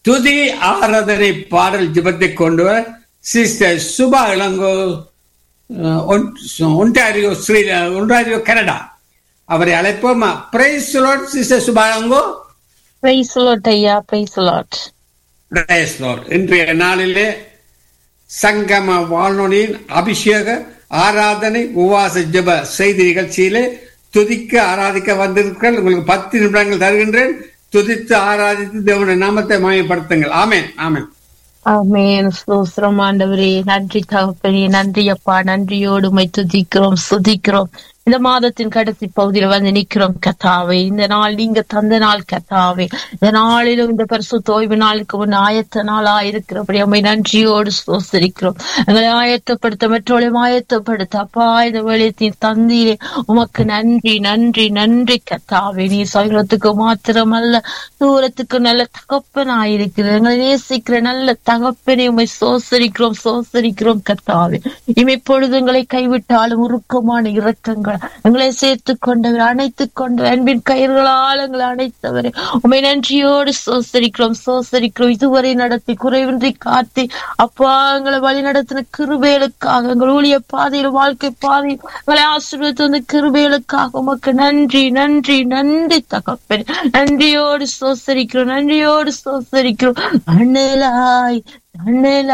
துதி ஆராதனை பாடல் ஜெபத்தை கொண்டு வர sister Subha Ilango ah, on- Ontario Shri Ontario Canada அவரை அழைப்போமா praise sister Subha Ilango praise lord ஐயா பிரைஸ் லாட் Praise Lord. இன்றைய நாளிலே சங்கம வானொலியின் அபிஷேக ஆராதனை உவாச ஜெப செய்தி நிகழ்ச்சியிலே துதிக்க ஆராதிக்க வந்திருக்கிறேன் உங்களுக்கு பத்து நிமிடங்கள் தருகின்றேன் துதித்து ஆராதித்து தேவனுடைய நாமத்தை மாயப்படுத்துங்கள் ஆமென் ஆமென் ஆமென் ஸ்தோத்திரம் ஆண்டவரே நன்றி தகப்பனே நன்றி அப்பா நன்றியோடு உம்மை துதிக்கிறோம் சுதிக்கிறோம் இந்த மாதத்தின் கடைசி பகுதியில் வந்து நிக்கிறோம் கத்தாவே இந்த நாள் நீங்க தந்த நாள் கத்தாவே இந்த நாளிலும் இந்த பரிசு தோய்வு நாளுக்கு முன் ஆயத்த நாளா இருக்கிறபடி அம்மை நன்றியோடு ஸ்தோசரிக்கிறோம் எங்களை ஆயத்தப்படுத்த மற்றவர்களையும் ஆயத்தப்படுத்த அப்பா இந்த வேலையத்தின் தந்தீரே உமக்கு நன்றி நன்றி நன்றி கத்தாவே நீ சைலத்துக்கு மாத்திரமல்ல தூரத்துக்கு நல்ல தகப்பனாயிருக்கிற எங்களை நேசிக்கிற நல்ல தகப்பனை உண்மை சோசரிக்கிறோம் சோசரிக்கிறோம் கத்தாவே இமை பொழுது எங்களை கைவிட்டாலும் உருக்கமான இரக்கங்கள் எங்களை சேர்த்து கொண்டவர் அணைத்துக் கொண்டவர் அன்பின் கயிர்களால் எங்களை அணைத்தவரே உண்மை நன்றியோடு சோசரிக்கிறோம் சோசரிக்கிறோம் இதுவரை நடத்தி குறைவின்றி காத்தி அப்பா எங்களை வழி நடத்தின கிருபேலுக்காக எங்கள் ஊழிய பாதையில் வாழ்க்கை பாதையில் எங்களை ஆசீர்வதித்து வந்த கிருபேலுக்காக உமக்கு நன்றி நன்றி நன்றி தகப்பன் நன்றியோடு சோசரிக்கிறோம் நன்றியோடு சோசரிக்கிறோம் அண்ணலாய் அண்ணலாய்